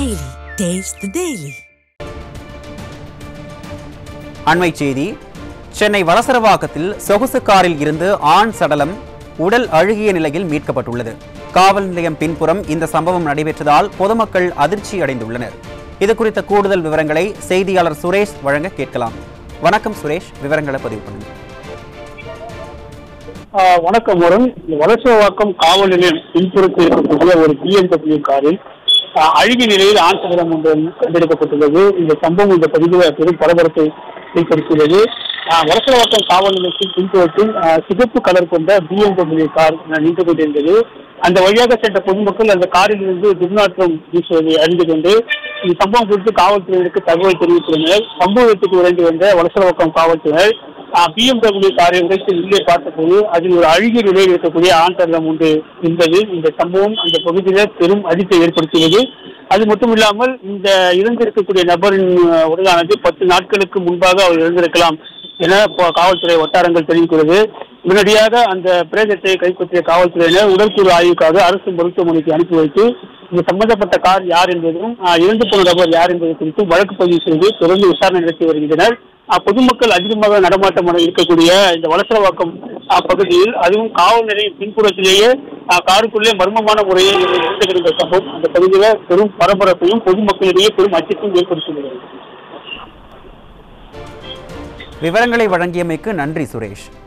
Daily. Taste the Daily. அண்மை செய்தி சென்னை வலசரவாக்கத்தில் சொகுசு காரில் இருந்து ஆண் சடலம் உடல் அழுகிய நிலையில் மீட்கப்பட்டுள்ளது காவல் நிலையம் பின்புறம் இந்த சம்பவம் நடைபெற்றதால் பொதுமக்கள் அதிர்ச்சி அடைந்துள்ளனர் இது குறித்த கூடுதல் விவரங்களை செய்தியாளர் சுரேஷ் வழங்க கேட்கலாம் வணக்கம் சுரேஷ் விவரங்களை பதிவு பண்ணுங்க ஆஹ் வணக்கம் முருகன் இந்த வலசவாக்கம் காவல் நிலையம் பின்புறத்தில் இருக்கக்கூடிய ஒரு பிஎம்டபிள்யூ காரில் ஆஹ் அழுகிய நிலையில் ஆண் சகலம் ஒன்று கண்டெடுக்கப்பட்டுள்ளது இந்த சம்பவம் இந்த பதிவில் பெரும் பரபரப்பை ஏற்படுத்தியுள்ளது ஆஹ் வலசவாக்கம் காவல் நிலையத்தின் பின்புறத்தில் ஆஹ் சிகப்பு கலர் கொண்ட பிஎம்டபிள்யூ கார் நின்று கொண்டிருந்தது அந்த வழியாக சென்ற பொதுமக்கள் அந்த காரில் இருந்து துர்நாற்றம் வீசுவதை அறிந்து கொண்டு இந்த சம்பவம் குறித்து காவல்துறையினருக்கு தகவல் தெரிவித்துள்ளனர் சம்பவத்துக்கு விரைந்து வந்த வலசரவாக்கம் காவல்துறையினர் பிஎம்டபிள்யூ காரை உடைத்து உள்ளே பார்த்தபோது அதில் ஒரு அழுகிய நிலையில் இருக்கக்கூடிய ஆண் தருணம் ஒன்று இருந்தது இந்த சம்பவம் அந்த பகுதியில் பெரும் அதிர்ச்சியை ஏற்படுத்தியது அது மட்டும் இல்லாமல் இந்த இறந்திருக்கக்கூடிய நபரின் அஹ், உடலானது பத்து நாட்களுக்கு முன்பாக அவர் இறந்திருக்கலாம் என ப- காவல்துறை வட்டாரங்கள் தெரிவிக்கிறது உடனடியாக அந்த பிரேதத்தை கைப்பற்றிய காவல்துறையினர் உடற்கூறு ஆய்வுக்காக அரசு மருத்துவமனைக்கு அனுப்பி வைத்து இந்த சம்பந்தப்பட்ட கார் யார் என்பதும் அஹ், இறந்து போன நபர் யார் என்பது குறித்து வழக்கு பதிவு செய்து தொடர்ந்து விசாரணை நடத்தி வருகின்றனர் அஹ், பொதுமக்கள் அதிகமாக நடமாட்டம் இருக்கக்கூடிய இந்த வலசரவாக்கம் அஹ், பகுதியில் அதுவும் காவல் நிலையம் பின்புறத்திலேயே அஹ், காருக்குள்ளே மர்மமான முறையில் இருந்த சம்பவம் அந்த பகுதியில் பெரும் பரபரப்பையும் பொதுமக்களிடையே பெரும் அச்சத்தையும் ஏற்படுத்தியுள்ளது விவரங்களை வழங்கியமைக்கு நன்றி சுரேஷ்